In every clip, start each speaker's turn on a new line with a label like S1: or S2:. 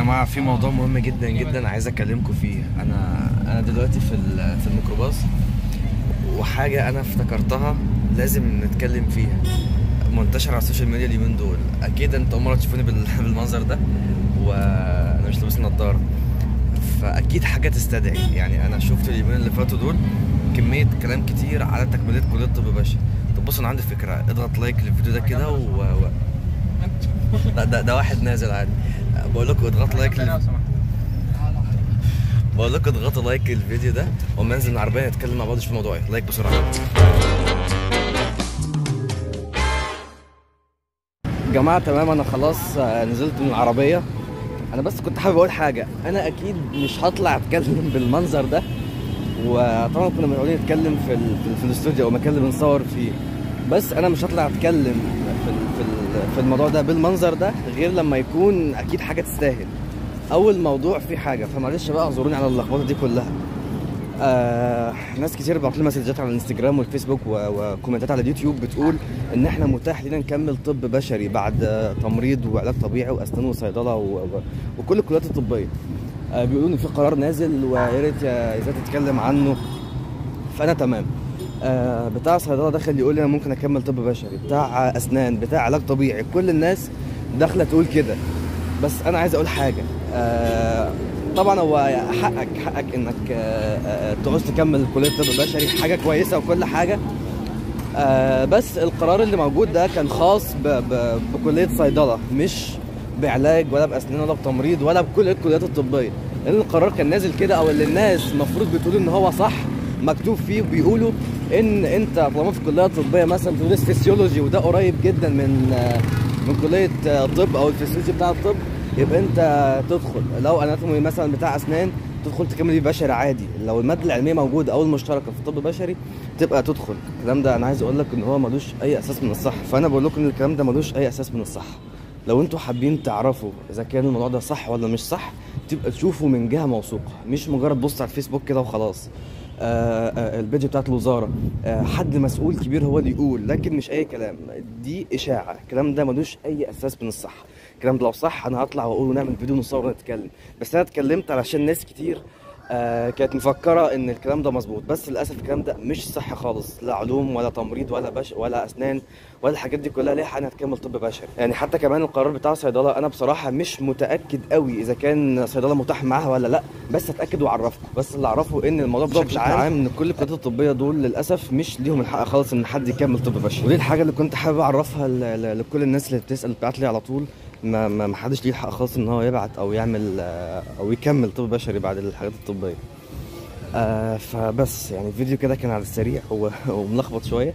S1: جماعه في موضوع مهم جدا جدا عايز اكلمكم فيه انا انا دلوقتي في ال- في الميكروباص وحاجه انا افتكرتها لازم نتكلم فيها منتشر على السوشيال ميديا اليومين دول اكيد انت اول مره تشوفوني بال- بالمنظر ده وانا مش لابس نضاره فاكيد حاجه تستدعي يعني انا شفت اليومين اللي فاتوا دول كميه كلام كتير على تكمله كليه طب بشري طب بص انا عندي فكره اضغط لايك للفيديو ده كده و... و... ده, ده, ده واحد نازل عادي بقول لكم اضغط لايك لل... بقول لكم اضغطوا لايك للفيديو ده وما ننزل من العربيه نتكلم مع بعض في الموضوع ايه لايك بسرعه جماعه تمام انا خلاص آه، نزلت من العربيه انا بس كنت حابب اقول حاجه انا اكيد مش هطلع اتكلم بالمنظر ده وطبعا كنا بنقعد نتكلم في ال... في, ال... في الاستوديو او مكان اللي بنصور فيه بس انا مش هطلع اتكلم في ال... في, ال... في الموضوع ده بالمنظر ده غير لما يكون اكيد حاجه تستاهل اول موضوع فيه حاجه فمعلش بقى اعذروني على اللخبطه دي كلها آه ناس كتير بعت لي مسجات على الانستجرام والفيسبوك و- وكومنتات على اليوتيوب بتقول ان احنا متاح لنا نكمل طب بشري بعد آه، تمريض وعلاج طبيعي واسنان وصيدله و... و... وكل الكليات الطبيه آه بيقولوا ان في قرار نازل ويا ريت يا اذا تتكلم عنه فانا تمام آه بتاع صيدله دخل يقول لي انا ممكن اكمل طب بشري بتاع اسنان بتاع علاج طبيعي كل الناس داخله تقول كده بس انا عايز اقول حاجه آه طبعا هو حقك حقك انك آه آه تعوز تكمل كليه طب بشري حاجه كويسه وكل حاجه آه بس القرار اللي موجود ده كان خاص ب ب بكليه صيدله مش بعلاج ولا باسنان ولا بتمريض ولا بكل الكليات الطبيه لان القرار كان نازل كده او اللي الناس المفروض بتقول ان هو صح مكتوب فيه بيقولوا ان انت طالما في كليه طبيه مثلا بتدرس فيسيولوجي وده قريب جدا من آه، من كليه آه، طب او الفيسيولوجي بتاع الطب يبقى انت تدخل لو اناتومي مثلا بتاع اسنان تدخل تكمل بيه بشري عادي لو الماده العلميه موجوده او المشتركه في طب بشري تبقى تدخل الكلام ده انا عايز اقول لك ان هو ملوش اي اساس من الصح فانا بقول لكم ان الكلام ده ملوش اي اساس من الصح لو انتوا حابين تعرفوا اذا كان الموضوع ده صح ولا مش صح تبقى تشوفوا من جهه موثوقه مش مجرد بوست على الفيسبوك كده وخلاص آه آه البيج بتاعت الوزاره آه حد مسؤول كبير هو اللي يقول لكن مش اي كلام دي اشاعه الكلام ده ملوش اي اساس من الصح الكلام ده لو صح انا هطلع واقول ونعمل فيديو نصور ونتكلم بس انا اتكلمت علشان ناس كتير آه كانت مفكره ان الكلام ده مظبوط بس للاسف الكلام ده مش صح خالص لا علوم ولا تمريض ولا بش ولا اسنان ولا الحاجات دي كلها ليه حق انها تكمل طب بشري يعني حتى كمان القرار بتاع صيدله انا بصراحه مش متاكد قوي اذا كان صيدله متاح معاها ولا لا بس اتاكد واعرفكم بس اللي اعرفه ان الموضوع بشكل عام ان كل الكليات الطبيه دول للاسف مش ليهم الحق خالص ان حد يكمل طب بشري ودي الحاجه اللي كنت حابب اعرفها ل- ل- لكل الناس اللي بتسال بتبعت لي على طول ما ما ما حدش ليه الحق خالص ان هو يبعت او يعمل آه، او يكمل طب بشري بعد الحاجات الطبيه آه فبس يعني الفيديو كده كان على السريع و- وملخبط شويه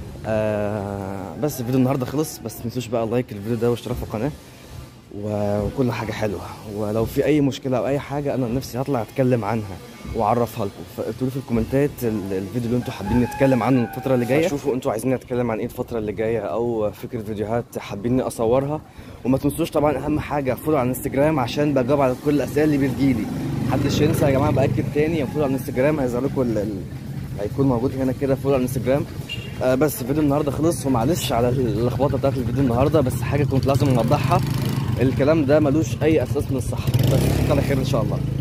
S1: آه بس الفيديو النهارده خلص بس متنسوش بقى لايك الفيديو ده واشتراك في القناه و- وكل حاجه حلوه ولو في اي مشكله او اي حاجه انا نفسي هطلع اتكلم عنها واعرفها لكم فاكتبوا لي في الكومنتات ال- الفيديو اللي انتوا حابين نتكلم عنه الفتره اللي جايه شوفوا انتوا عايزين نتكلم عن ايه الفتره اللي جايه او فكره فيديوهات حابين اصورها وما تنسوش طبعا اهم حاجه فولو على الانستجرام عشان بجاوب على كل الاسئله اللي بتجيلي محدش ينسى يا جماعه باكد تاني فولو على الانستجرام هيظهر لكم ال- ال- هيكون موجود هنا كده فولو على الانستجرام آه بس فيديو النهارده خلص ومعلش على اللخبطه بتاعت الفيديو النهارده بس حاجه كنت لازم اوضحها الكلام ده ملوش اي اساس من الصحه بس على خير ان شاء الله